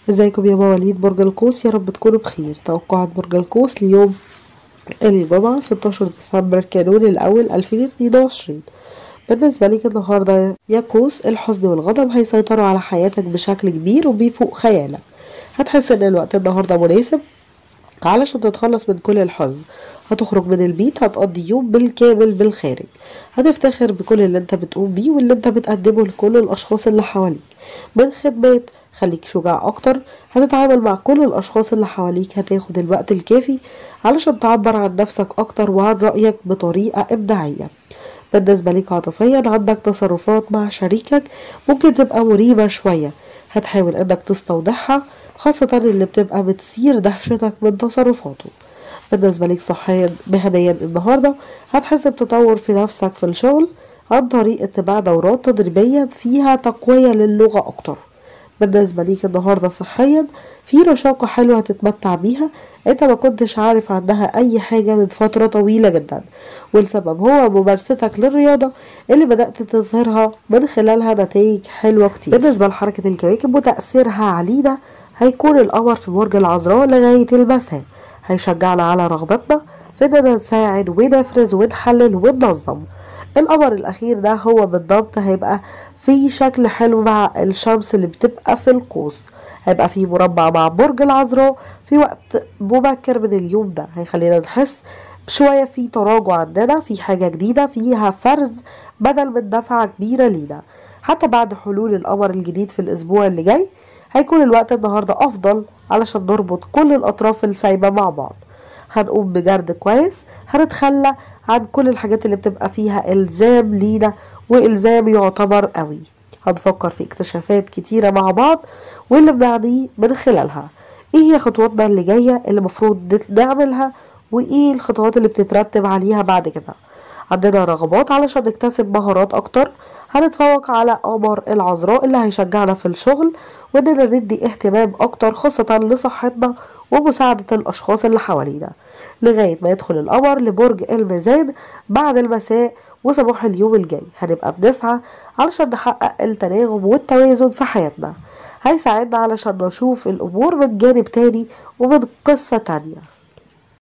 ازيكم يا مواليد برج القوس يا رب تكونوا بخير توقعات برج القوس ليوم الجمعة 16 ديسمبر كانون الأول 2022 بالنسبة ليك النهاردة يا قوس الحزن والغضب هيسيطروا على حياتك بشكل كبير وبيفوق خيالك هتحس ان الوقت النهاردة مناسب علشان تتخلص من كل الحزن هتخرج من البيت هتقضي يوم بالكامل بالخارج هتفتخر بكل اللي انت بتقوم بيه واللي انت بتقدمه لكل الاشخاص اللي حواليك من خدمات خليك شجاع اكتر هتتعامل مع كل الاشخاص اللي حواليك هتاخد الوقت الكافي علشان تعبر عن نفسك اكتر وعن رأيك بطريقة ابداعية بالنسبة ليك عاطفيا عندك تصرفات مع شريكك ممكن تبقى مريبة شوية هتحاول انك تستوضحها خاصة اللي بتبقى بتثير دهشتك من تصرفاته بالنسبة ليك صحيا مهنيا النهاردة هتحس بتطور في نفسك في الشغل عن طريق اتباع دورات تدريبية فيها تقوية للغة أكتر بالنسبة ليك النهاردة صحيا في رشاقة حلوة هتتمتع بيها انت ما كنتش عارف عنها اي حاجة من فترة طويلة جدا والسبب هو ممارستك للرياضة اللي بدأت تظهرها من خلالها نتائج حلوة كتير بالنسبة لحركة الكواكب وتأثيرها علينا هيكون القمر في برج العذراء لغاية المساء هيشجعنا على رغبتنا في اننا نساعد ونفرز ونحلل وننظم القمر الاخير ده هو بالضبط هيبقى في شكل حلو مع الشمس اللي بتبقى في القوس هيبقى في مربع مع برج العذراء في وقت مبكر من اليوم ده هيخلينا نحس شوية في تراجع عندنا في حاجة جديدة فيها فرز بدل من دفعة كبيرة لينا حتى بعد حلول القمر الجديد في الأسبوع اللي جاي هيكون الوقت النهاردة أفضل علشان نربط كل الأطراف السايبة مع بعض هنقوم بجرد كويس هنتخلى عن كل الحاجات اللي بتبقى فيها إلزام لينا وإلزام يعتبر قوي هنفكر في اكتشافات كتيرة مع بعض واللي بنعنيه من خلالها ايه هي خطواتنا اللي جاية اللي المفروض نعملها وايه الخطوات اللي بتترتب عليها بعد كده عندنا رغبات علشان نكتسب مهارات اكتر هنتفوق على قمر العذراء اللي هيشجعنا في الشغل واننا ندي اهتمام اكتر خاصة لصحتنا ومساعدة الاشخاص اللي حوالينا لغاية ما يدخل القمر لبرج الميزان بعد المساء وصباح اليوم الجاي هنبقى بنسعى علشان نحقق التناغم والتوازن في حياتنا هيساعدنا علشان نشوف الامور من جانب تاني ومن قصة تانية